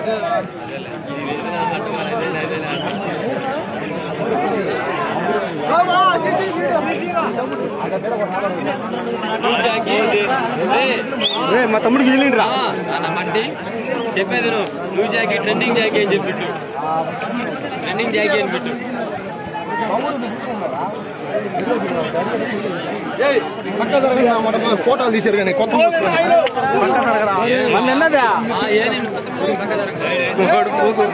మా తమ్ముడికి వెళ్ళిండ్రా మట్టి చెప్పేది నువ్వు నువ్వు జాకీ ట్రెండింగ్ జాకీ అని చెప్పిట్టు ట్రెండింగ్ జాకీ అని పెట్టు ఫోటోలు తీసారు కానీ కొత్త మన ఎన్నదా ఆ, ఏది పక్క జరగదు.